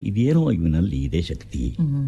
ಇದೇನೋ ಇವನಲ್ಲಿ ಇದೆ ಶಕ್ತಿ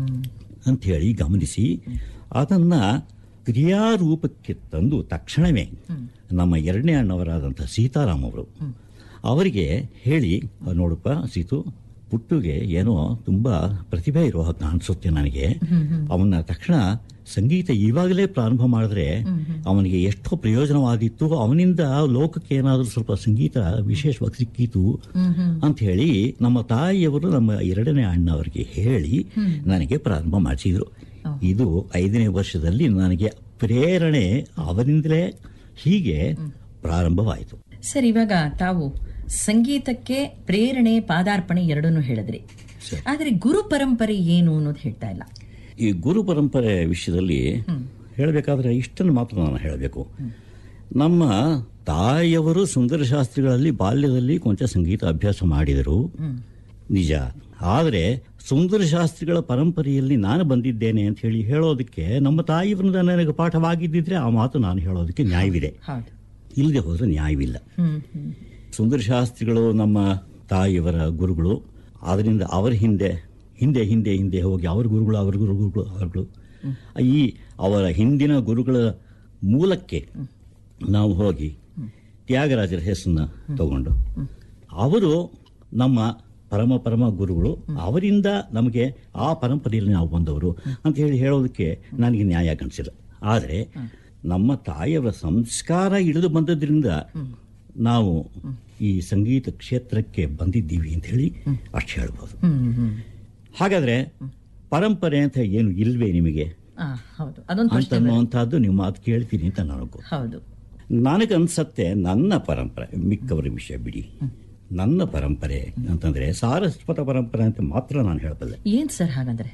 ಅಂತ ಹೇಳಿ ಗಮನಿಸಿ ಅದನ್ನ ಕ್ರಿಯಾರೂಪಕ್ಕೆ ತಂದು ತಕ್ಷಣವೇ ನಮ್ಮ ಎರಡನೇ ಅಣ್ಣವರಾದಂಥ ಸೀತಾರಾಮ್ ಅವರು ಅವರಿಗೆ ಹೇಳಿ ನೋಡಪ್ಪ ಸೀತು ಪುಟ್ಟುಗೆ ಏನೋ ತುಂಬಾ ಪ್ರತಿಭೆ ಇರೋ ಹಾಗೆ ಅನ್ಸುತ್ತೆ ನನಗೆ ಅವನ ತಕ್ಷಣ ಸಂಗೀತ ಇವಾಗಲೇ ಪ್ರಾರಂಭ ಮಾಡಿದ್ರೆ ಅವನಿಗೆ ಎಷ್ಟೋ ಪ್ರಯೋಜನವಾಗಿತ್ತು ಅವನಿಂದ ಲೋಕಕ್ಕೆ ಏನಾದರೂ ಸ್ವಲ್ಪ ಸಂಗೀತ ವಿಶೇಷವಾಗಿ ಸಿಕ್ಕಿತು ಅಂತ ಹೇಳಿ ನಮ್ಮ ತಾಯಿಯವರು ನಮ್ಮ ಎರಡನೇ ಅಣ್ಣವರಿಗೆ ಹೇಳಿ ನನಗೆ ಪ್ರಾರಂಭ ಮಾಡಿಸಿದ್ರು ಇದು ಐದನೇ ವರ್ಷದಲ್ಲಿ ನನಗೆ ಪ್ರೇರಣೆ ಅವರಿಂದಲೇ ಹೀಗೆ ಪ್ರಾರಂಭವಾಯಿತು ಸರ್ ಇವಾಗ ತಾವು ಸಂಗೀತಕ್ಕೆ ಪ್ರೇರಣೆ ಪಾದಾರ್ಪಣೆ ಎರಡನ್ನೂ ಹೇಳಿದ್ರಿ ಆದ್ರೆ ಗುರು ಪರಂಪರೆ ಏನು ಅನ್ನೋದು ಹೇಳ್ತಾ ಇಲ್ಲ ಈ ಗುರು ಪರಂಪರೆ ವಿಷಯದಲ್ಲಿ ಹೇಳಬೇಕಾದ್ರೆ ಇಷ್ಟನ್ನು ಮಾತ್ರ ನಾನು ಹೇಳಬೇಕು ನಮ್ಮ ತಾಯಿಯವರು ಸುಂದರ ಶಾಸ್ತ್ರಿಗಳಲ್ಲಿ ಬಾಲ್ಯದಲ್ಲಿ ಕೊಂಚ ಸಂಗೀತ ಅಭ್ಯಾಸ ಮಾಡಿದರು ನಿಜ ಆದರೆ ಸುಂದರ ಶಾಸ್ತ್ರಿಗಳ ಪರಂಪರೆಯಲ್ಲಿ ನಾನು ಬಂದಿದ್ದೇನೆ ಅಂತ ಹೇಳಿ ಹೇಳೋದಕ್ಕೆ ನಮ್ಮ ತಾಯಿಯವರಿಂದ ನನಗೆ ಪಾಠವಾಗಿದ್ದಿದ್ರೆ ಆ ಮಾತು ನಾನು ಹೇಳೋದಕ್ಕೆ ನ್ಯಾಯವಿದೆ ಹೌದು ಇಲ್ಲದೆ ಹೋದ್ರೆ ನ್ಯಾಯವಿಲ್ಲ ಹ್ಮ್ ಹ್ಮ್ ಸುಂದರ ಶಾಸ್ತ್ರಿಗಳು ನಮ್ಮ ತಾಯಿಯವರ ಗುರುಗಳು ಅದರಿಂದ ಅವರ ಹಿಂದೆ ಹಿಂದೆ ಹಿಂದೆ ಹಿಂದೆ ಹೋಗಿ ಅವ್ರ ಗುರುಗಳು ಅವ್ರ ಗುರುಗಳು ಅವರುಗಳು ಈ ಅವರ ಹಿಂದಿನ ಗುರುಗಳ ಮೂಲಕ್ಕೆ ನಾವು ಹೋಗಿ ತ್ಯಾಗರಾಜರ ಹೆಸರನ್ನ ತಗೊಂಡು ಅವರು ನಮ್ಮ ಪರಮ ಪರಮ ಗುರುಗಳು ಅವರಿಂದ ನಮಗೆ ಆ ಪರಂಪರೆಯಲ್ಲಿ ನಾವು ಬಂದವರು ಅಂತ ಹೇಳಿ ಹೇಳೋದಕ್ಕೆ ನನಗೆ ನ್ಯಾಯ ಕಾಣಿಸಿಲ್ಲ ಆದರೆ ನಮ್ಮ ತಾಯಿಯವರ ಸಂಸ್ಕಾರ ಇಳಿದು ಬಂದದ್ರಿಂದ ನಾವು ಈ ಸಂಗೀತ ಕ್ಷೇತ್ರಕ್ಕೆ ಬಂದಿದ್ದೀವಿ ಅಂತ ಹೇಳಿ ಅಷ್ಟು ಹೇಳ್ಬೋದು ಹ್ಮ್ ಹ್ಮ್ ಹಾಗಾದ್ರೆ ಪರಂಪರೆ ಅಂತ ಏನು ಇಲ್ವೇ ನಿಮಗೆ ಆ, ಹೌದು ಅದೊಂದು ಅಂತ ಪ್ರಶ್ನೆ ಅನ್ನುವಂಥದ್ದು ನೀವು ಮಾತು ಕೇಳ್ತೀನಿ ಅಂತ ನನಗೂ ಹೌದು ನನಗನ್ಸತ್ತೆ ನನ್ನ ಪರಂಪರೆ ಮಿಕ್ಕವರ ವಿಷಯ ಬಿಡಿ ನನ್ನ ಪರಂಪರೆ ಅಂತಂದ್ರೆ ಸಾರಸ್ವತ ಪರಂಪರೆ ಅಂತ ಮಾತ್ರ ನಾನು ಹೇಳಬಲ್ಲೆ ಏನ್ ಸರ್ ಹಾಗಂದ್ರೆ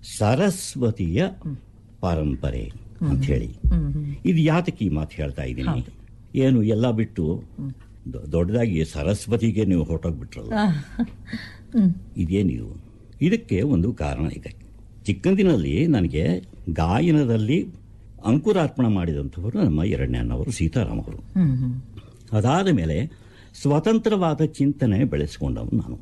ಸರಸ್ವತಿಯ ಪರಂಪರೆ ಅಂತ ಹೇಳಿ ಹ್ಮ್ ಹ್ಮ್ ಇದು ಯಾತಕ್ಕೆ ಈ ಮಾತು ಹೇಳ್ತಾ ಇದ್ದೀನಿ ಏನು ಎಲ್ಲ ಬಿಟ್ಟು ದೊ- ದೊಡ್ಡದಾಗಿ ಸರಸ್ವತಿಗೆ ನೀವು ಹೊರಟೋಗ್ಬಿಟ್ರಲ್ಲ ಆ, ಹ್ಮ್ ಇದೇನಿದು ಇದಕ್ಕೆ ಒಂದು ಕಾರಣ ಇದೆ ಚಿಕ್ಕಂದಿನಲ್ಲಿ ನನಗೆ ಗಾಯನದಲ್ಲಿ ಅಂಕುರಾರ್ಪಣ ಮಾಡಿದಂಥವರು ನಮ್ಮ ಎರಡನೇ ಅಣ್ಣವರು ಸೀತಾರಾಮ್ ಅವರು ಹ್ಮ್ ಹ್ಮ್ ಅದಾದ ಮೇಲೆ ಸ್ವತಂತ್ರವಾದ ಚಿಂತನೆ ಬೆಳೆಸಿಕೊಂಡವನು ನಾನು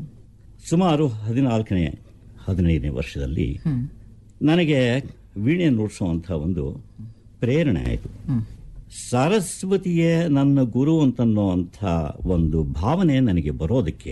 ಸುಮಾರು ಹದಿನಾಲ್ಕನೇ ಹದಿನೈದನೇ ವರ್ಷದಲ್ಲಿ ಹ್ಮ್ ನನಗೆ ವೀಣೆ ನುಡಿಸುವಂಥ ಒಂದು ಪ್ರೇರಣೆ ಆಯಿತು ಹ್ಮ್ ಸರಸ್ವತಿಯೇ ನನ್ನ ಗುರು ಅಂತನ್ನುವಂಥ ಒಂದು ಭಾವನೆ ನನಗೆ ಬರೋದಕ್ಕೆ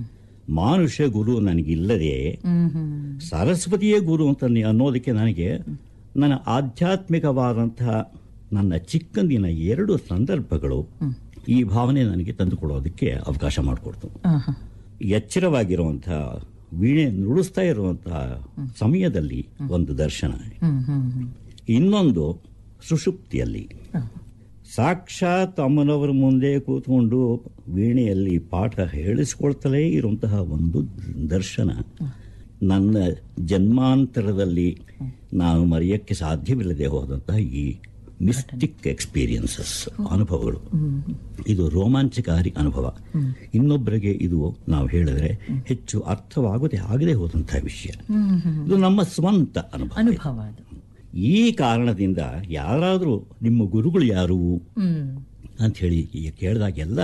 ಮಾನುಷ ಗುರು ನನಗಿಲ್ಲದೆ ಹ್ಮ್ ಹ್ಮ್ ಸರಸ್ವತಿಯೇ ಗುರು ಅಂತ ನಿ- ಅನ್ನೋದಕ್ಕೆ ನನಗೆ ನನ್ನ ಆಧ್ಯಾತ್ಮಿಕವಾದಂತಹ ನನ್ನ ಚಿಕ್ಕಂದಿನ ಎರಡು ಸಂದರ್ಭಗಳು ಈ ಭಾವನೆ ನನಗೆ ತಂದುಕೊಡೋದಕ್ಕೆ ಅವಕಾಶ ಮಾಡಿಕೊಡ್ತು ಆ, ಹ. ಎಚ್ಚರವಾಗಿರುವಂತಹ ವೀಣೆ ನುಡಿಸ್ತಾ ಇರುವಂತಹ ಸಮಯದಲ್ಲಿ ಒಂದು ದರ್ಶನ ಹ್ಮ್ ಹ್ಮ್ ಹ್ಮ್ ಇನ್ನೊಂದು ಸುಷುಪ್ತಿಯಲ್ಲಿ ಆ, ಸಾಕ್ಷಾತ್ ಅಮ್ಮನವರ ಮುಂದೆ ಕೂತ್ಕೊಂಡು ವೀಣೆಯಲ್ಲಿ ಪಾಠ ಹೇಳಿಸ್ಕೊಳ್ತಲೇ ಇರುವಂತಹ ಒಂದು ದರ್ಶನ ನನ್ನ ಜನ್ಮಾಂತರದಲ್ಲಿ ನಾನು ಮರೆಯಕ್ಕೆ ಸಾಧ್ಯವಿಲ್ಲದೆ ಹೋದಂತಹ ಈ ಮಿಸ್ಟಿಕ್ ಎಕ್ಸ್ಪೀರಿಯನ್ಸಸ್ ಅನುಭವಗಳು ಇದು ರೋಮಾಂಚಕಾರಿ ಅನುಭವ ಇನ್ನೊಬ್ಬರಿಗೆ ಇದು ನಾವು ಹೇಳಿದ್ರೆ ಹೆಚ್ಚು ಅರ್ಥವಾಗದೆ ಆಗದೆ ಹೋದಂತಹ ವಿಷಯ ಹ್ಮ್ ಹ್ಮ್ ಇದು ನಮ್ಮ ಸ್ವಂತ ಅನುಭವ ಅನುಭವ ಅದು ಈ ಕಾರಣದಿಂದ ಯಾರಾದರೂ ನಿಮ್ಮ ಗುರುಗಳು ಯಾರು ಹ್ಮ್ ಅಂತ ಹೇಳಿ ಈಗ ಕೇಳಿದಾಗೆಲ್ಲ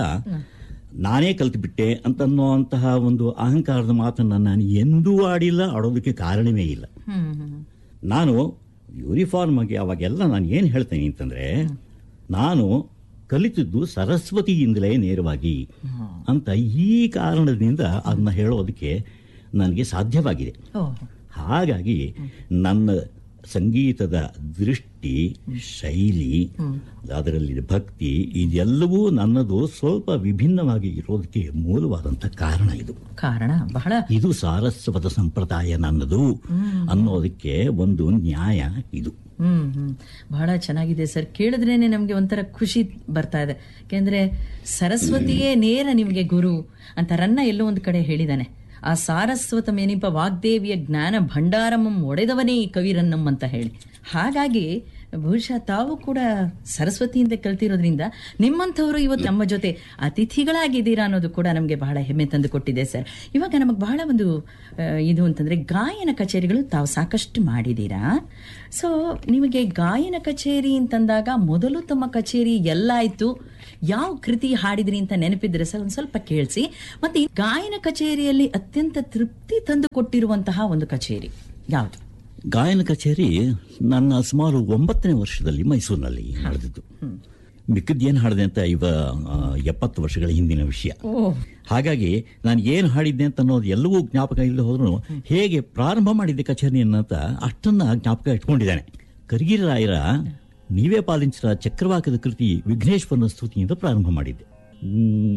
ನಾನೇ ಕಲ್ತುಬಿಟ್ಟೆ ಅಂತನ್ನುವಂತಹ ಒಂದು ಅಹಂಕಾರದ ಮಾತನ್ನು ನಾನು ಎಂದೂ ಆಡಿಲ್ಲ ಆಡೋದಕ್ಕೆ ಕಾರಣವೇ ಇಲ್ಲ ಹ್ಮ್ ಹ್ಮ್ ನಾನು ಯೂನಿಫಾರ್ಮ್ ಆಗಿ ಅವಾಗೆಲ್ಲ ನಾನು ಏನು ಹೇಳ್ತೇನೆ ಅಂತಂದ್ರೆ ನಾನು ಕಲಿತಿದ್ದು ಸರಸ್ವತಿಯಿಂದಲೇ ನೇರವಾಗಿ ಅಂತ ಈ ಕಾರಣದಿಂದ ಅದನ್ನ ಹೇಳೋದಕ್ಕೆ ನನಗೆ ಸಾಧ್ಯವಾಗಿದೆ ಓ ಹಾಗಾಗಿ ನನ್ನ ಸಂಗೀತದ ದೃಷ್ಟಿ ಶೈಲಿ ಅದರಲ್ಲಿ ಭಕ್ತಿ ಇದೆಲ್ಲವೂ ನನ್ನದು ಸ್ವಲ್ಪ ವಿಭಿನ್ನವಾಗಿ ಇರೋದಕ್ಕೆ ಮೂಲವಾದಂಥ ಕಾರಣ ಇದು ಕಾರಣ ಬಹಳ ಇದು ಸಾರಸ್ವತ ಸಂಪ್ರದಾಯ ನನ್ನದು ಅನ್ನೋದಕ್ಕೆ ಒಂದು ನ್ಯಾಯ ಇದು ಹ್ಮ್ ಹ್ಮ್ ಬಹಳ ಚೆನ್ನಾಗಿದೆ ಸರ್ ಕೇಳಿದ್ರೇನೆ ನಮ್ಗೆ ಒಂಥರ ಖುಷಿ ಬರ್ತಾ ಇದೆ ಯಾಕೆಂದ್ರೆ ಸರಸ್ವತಿಯೇ ನೇರ ನಿಮ್ಗೆ ಗುರು ಅಂತ ರನ್ನ ಎಲ್ಲೋ ಒಂದು ಕಡೆ ಹೇಳಿದಾನೆ ಆ ಸಾರಸ್ವತ ಮೆನಿಪ ವಾಗ್ದೇವಿಯ ಜ್ಞಾನ ಭಂಡಾರಮಂ ಒಡೆದವನೇ ಈ ಕವಿರನ್ನಂ ಅಂತ ಹೇಳಿ ಹಾಗಾಗಿ ಬಹುಶಃ ತಾವು ಕೂಡ ಸರಸ್ವತಿಯಿಂದ ಕಲ್ತಿರೋದ್ರಿಂದ ನಿಮ್ಮಂಥವರು ಇವತ್ತು ನಮ್ಮ ಜೊತೆ ಅತಿಥಿಗಳಾಗಿದ್ದೀರಾ ಅನ್ನೋದು ಕೂಡ ನಮಗೆ ಬಹಳ ಹೆಮ್ಮೆ ತಂದು ಕೊಟ್ಟಿದೆ ಸರ್ ಇವಾಗ ನಮಗೆ ಬಹಳ ಒಂದು ಆ, ಇದು ಅಂತಂದ್ರೆ ಗಾಯನ ಕಚೇರಿಗಳು ತಾವು ಸಾಕಷ್ಟು ಮಾಡಿದ್ದೀರಾ ಸೊ ನಿಮಗೆ ಗಾಯನ ಕಚೇರಿ ಅಂತಂದಾಗ ಮೊದಲು ತಮ್ಮ ಕಚೇರಿ ಎಲ್ಲಾಯ್ತು ಯಾವ ಕೃತಿ ಹಾಡಿದ್ರಿ ಅಂತ ನೆನಪಿದ್ರೆ ಸರ್ ಒಂದು ಸ್ವಲ್ಪ ಕೇಳಿಸಿ ಮತ್ತೆ ಈ ಗಾಯನ ಕಚೇರಿಯಲ್ಲಿ ಅತ್ಯಂತ ತೃಪ್ತಿ ತಂದು ಕೊಟ್ಟಿರುವಂತಹ ಒಂದು ಕಚೇರಿ ಯಾವುದು ಗಾಯನ ಕಚೇರಿ ನನ್ನ ಸುಮಾರು ಒಂಬತ್ತನೇ ವರ್ಷದಲ್ಲಿ ಮೈಸೂರಿನಲ್ಲಿ ನಡೆದಿದ್ದು ಮಿಕ್ಕದ್ದೇನು ಹಾಡಿದೆ ಅಂತ ಇವ ಆ, ಎಪ್ಪತ್ತು ವರ್ಷಗಳ ಹಿಂದಿನ ವಿಷಯ ಓ ಹಾಗಾಗಿ ನಾನು ಏನು ಹಾಡಿದ್ದೆ ಅಂತ ಅನ್ನೋದು ಎಲ್ಲವೂ ಜ್ಞಾಪಕ ಇಲ್ಲದೆ ಹೋದ್ರು ಹೇಗೆ ಪ್ರಾರಂಭ ಮಾಡಿದ್ದೆ ಕಚೇರಿಯನ್ನು ಅಂತ ಅಷ್ಟನ್ನ ಜ್ಞಾಪಕ ಇಟ್ಕೊಂಡಿದ್ದಾನೆ ಕರ್ಗಿರಿ ರಾಯರ ನೀವೇ ಪಾಲಿಂಚಿದ ಚಕ್ರವಾಕದ ಕೃತಿ ವಿಘ್ನೇಶ್ವರನ ಸ್ತುತಿಯಿಂದ ಪ್ರಾರಂಭ ಮಾಡಿದ್ದೆ ಹ್ಮ್,